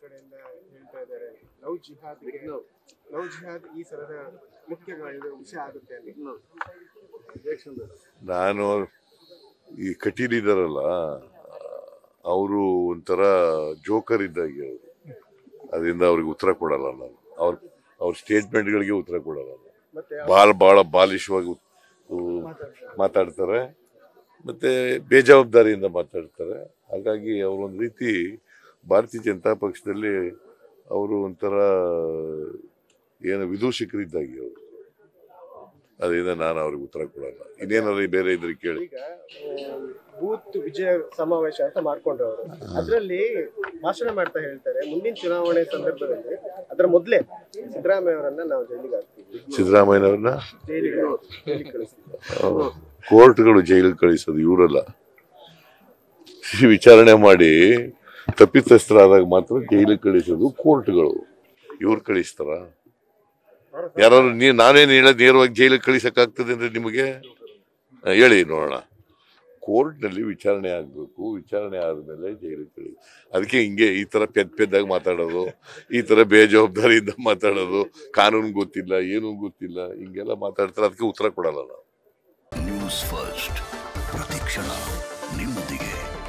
ಕಡೆಯಿಂದ ಹೇಳ್ತಾ ಇದ್ದಾರೆ ಲವ್ ಜಿಹಾದ್ ಲವ್ ಜಿಹಾದ್ ಈ ಸಲದ ಮುಖ್ಯ ಇದು ವಿಷಯ ಆಗುತ್ತೆ ಅಂತ ನಾನು ಈ ಕಟೀಲ್ ಇದಾರಲ್ಲ ಅವರು ಒಂಥರ ಜೋಕರ್ ಇದ್ದಾಗೆ ಅವರು ಅದರಿಂದ ಅವ್ರಿಗೆ ಉತ್ತರ ಕೊಡಲ್ಲ ನಾನು ಅವ್ರ ಅವ್ರ ಸ್ಟೇಟ್ಮೆಂಟ್ಗಳಿಗೆ ಉತ್ತರ ಕೊಡಲ್ಲ ನಾನು ಮತ್ತೆ ಭಾಳ ಭಾಳ ಬಾಲಿಶವಾಗಿ ಉತ್- ಉ- ಮಾತಾಡ್ತಾರೆ ಮತ್ತೆ ಬೇಜವಾಬ್ದಾರಿಯಿಂದ ಮಾತಾಡ್ತಾರೆ ಹಾಗಾಗಿ ಅವರೊಂದು ರೀತಿ ಭಾರತೀಯ ಜನತಾ ಪಕ್ಷದಲ್ಲಿ ಅವರು ಒಂಥರ ಏನು ವಿದೂಷಕರಿದ್ದಾಗೆ ಅವರು ಅದರಿಂದ ನಾನು ಅವ್ರಿಗೆ ಉತ್ತರ ಕೊಡಲ್ಲ ಇನ್ನೇನಾದ್ರು ಬೇರೆ ಇದ್ರೆ ಕೇಳಿ ಈಗ ಆ, ಬೂತ್ ವಿಜಯ ಸಮಾವೇಶ ಅಂತ ಮಾಡ್ಕೊಂಡ್ರು ಅವರು ಅದರಲ್ಲಿ ಭಾಷಣ ಮಾಡ್ತಾ ಹೇಳ್ತಾರೆ ಮುಂದಿನ ಚುನಾವಣೆ ಸಂದರ್ಭದಲ್ಲಿ ಅದರ ಮೊದಲೇ ಸಿದ್ದರಾಮಯ್ಯ ಅವರನ್ನ ನಾವು ಜೈಲಿಗೆ ಹಾಕ್ತೀವಿ ಸಿದ್ದರಾಮಯ್ಯನವ್ರನ್ನ ಜೈಲಿಗೆ ಜೈಲಿಗೆ ಕಳಿಸ್ತೀವಿ ಕೋರ್ಟ್ಗಳು ಜೈಲಿಗೆ ಕಳಿಸೋದು ಇವರಲ್ಲ ವಿಚಾರಣೆ ಮಾಡಿ ತಪ್ಪಿತಸ್ಥರಾದಾಗ ಮಾತ್ರ ಜೈಲಿಗೆ ಕಳಿಸೋದು ಕೋರ್ಟ್ಗಳು ಇವ್ರು ಕಳಿಸ್ತಾರ ಯಾರು ನೀ ನಾನೇನು ಹೇಳೋದು ನೇರವಾಗಿ ಜೈಲಿಗೆ ಕಳಿಸಕ್ಕಾಗ್ತದೆ ಅಂದ್ರೆ ನಿಮಗೆ ಆ, ಹೇಳಿ ನೋಡೋಣ ಕೋರ್ಟ್ನಲ್ಲಿ ವಿಚಾರಣೆ ಆಗಬೇಕು ವಿಚಾರಣೆ ಆದಮೇಲೆ ಜೈಲಿಗೆ ಕಳಿ ಅದಕ್ಕೆ ಹಿಂಗೆ ಈ ತರ ಪೆದ್ ಪೆದ್ದಾಗಿ ಮಾತಾಡೋದು ಈ ತರ ಬೇಜವಾಬ್ದಾರಿಯಿಂದ ಮಾತಾಡೋದು ಕಾನೂನು ಗೊತ್ತಿಲ್ಲ ಏನೂ ಗೊತ್ತಿಲ್ಲ ಹಿಂಗೆಲ್ಲ ಮಾತಾಡ್ತಾರೆ ಅದಕ್ಕೆ ಉತ್ತರ ಕೊಡಲ್ಲ ನಾವು ನ್ಯೂಸ್ ಫಸ್ಟ್ ಪ್ರತಿಕ್ಷಣ ನಿಮ್ಮೊಂದಿಗೆ